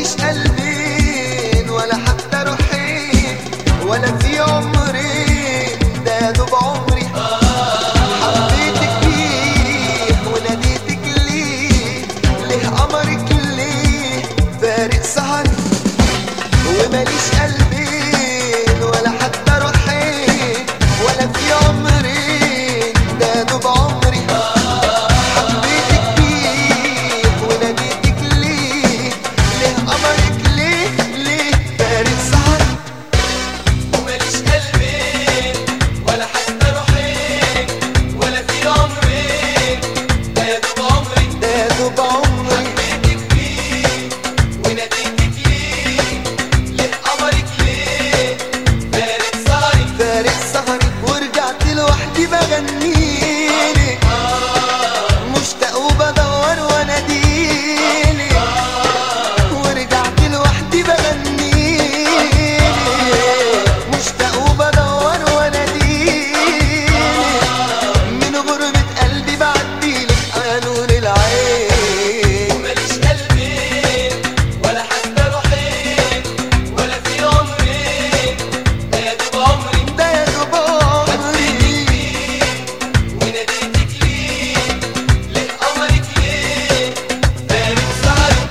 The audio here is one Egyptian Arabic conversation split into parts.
وماليش قلبين ولا حتى روحين ولا في عمرين ده يا دوب عمري حبيتك ليه وناديتك ليه ليه قمرك ليه فارق سهري وماليش قلبين ولا حتى روحين ولا في عمرين ده يا دوب عمري حبيتك ليه وناديتك ليه ليه قمرك ليه ليه فارق سهري وماليش قلبين ولا حتى روحين ولا في عمرين ده يا دوب عمري ده يا دوب عمري حبيتك فيه وناديتك ليه ليه قمرك ليه فارق سهري فارق سهري ورجعت لوحدي بغنيلك مشتاق وبدور واناديلك ورجعت لوحدي بغنيلك مشتاق وبدور واناديلك من غربة قلبي بعديلك يا نور العين وماليش قلبين ولا حتى روحين ولا في عمرين ده يا دوب عمري ده يا دوب عمري وناديتك ليه ليه قمرك ليه فارق سهري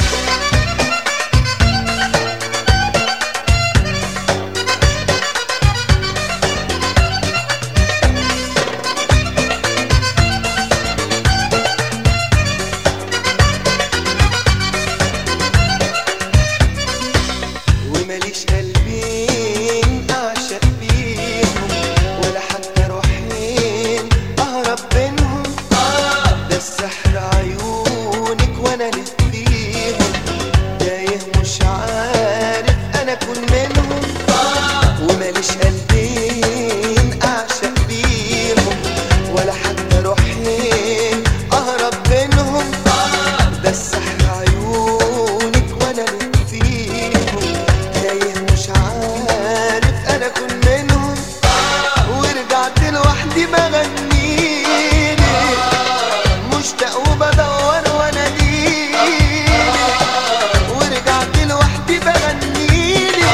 وماليش قلبين اعشق بيهم ولا حتى روحين اهرب بينهم ده السحر عيونك وانا لف فيهم تايه مش عارف انا اكون منهم وماليش قلبين اعشق بيهم ولا حتى روحين اهرب بينهم ده السحر عيونك وانا لف فيهم تايه مش عارف انا اكون منهم ورجعت لوحدي بغنيلك مشتاق وبدور واناديلك ورجعت لوحدي بغنيلك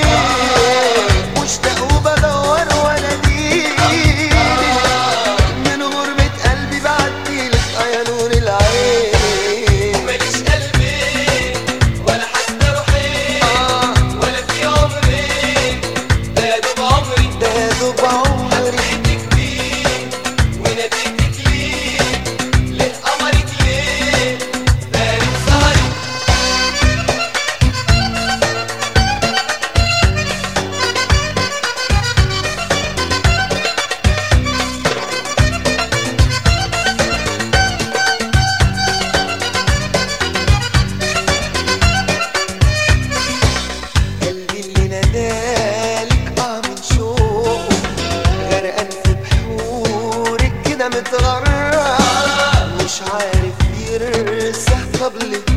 مشتاق وبدور واناديلك من غربة قلبي بعديلك آه يا نور العين ماليش قلبين ولا حتى روحين ولا في عمرين ده يا دوب عمري ده يا دوب عمري حبيتك فيه وناديتك ليه ليه قمرك ليه فارق سهري قلبي اللي نادالك اه من شوقه غرقان في بحورك كده متغرق مش عارف يرسح طب ليه